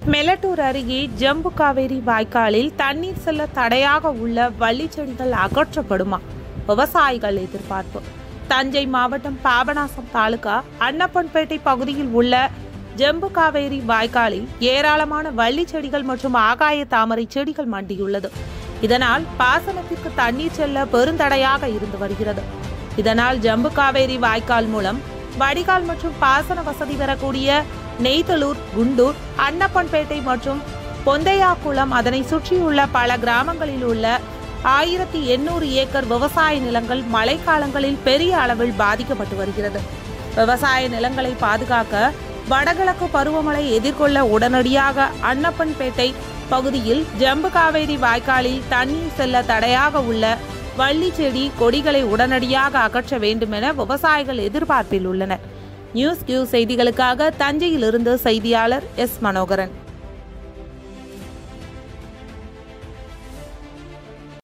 மெலட்டூர் அருகே ஜம்பு காவேரி வாய்க்காலில் தண்ணீர் செல்ல தடையாக உள்ள வள்ளிச்செடிகள் அகற்றப்படுமா விவசாயிகள் எதிர்பார்ப்பு தஞ்சை மாவட்டம் பாபநாசம் தாலுகா அன்னப்பன்பேட்டை பகுதியில் உள்ள ஜம்பு காவேரி வாய்க்காலில் ஏராளமான வள்ளி செடிகள் மற்றும் ஆகாய தாமரை செடிகள் மண்டியுள்ளது இதனால் பாசனத்திற்கு தண்ணீர் செல்ல பெருந்தடையாக இருந்து வருகிறது இதனால் ஜம்பு காவேரி வாய்க்கால் மூலம் வடிகால் மற்றும் பாசன வசதி பெறக்கூடிய நெய்தலூர் குண்டூர் அன்னப்பன்பேட்டை மற்றும் பொந்தையாக்குளம் அதனை சுற்றியுள்ள பல கிராமங்களில் உள்ள ஆயிரத்தி எண்ணூறு ஏக்கர் விவசாய நிலங்கள் மழைக்காலங்களில் பெரிய அளவில் பாதிக்கப்பட்டு வருகிறது விவசாய நிலங்களை பாதுகாக்க வடகிழக்கு பருவமழை எதிர்கொள்ள உடனடியாக அன்னப்பன்பேட்டை பகுதியில் ஜம்பு காவேரி வாய்க்காலில் தண்ணீர் செல்ல தடையாக உள்ள வள்ளி செடி கொடிகளை உடனடியாக அகற்ற வேண்டும் என விவசாயிகள் எதிர்பார்ப்பில் உள்ளனர் நியூஸ் கியூ செய்திகளுக்காக தஞ்சையிலிருந்து செய்தியாளர் எஸ் மனோகரன்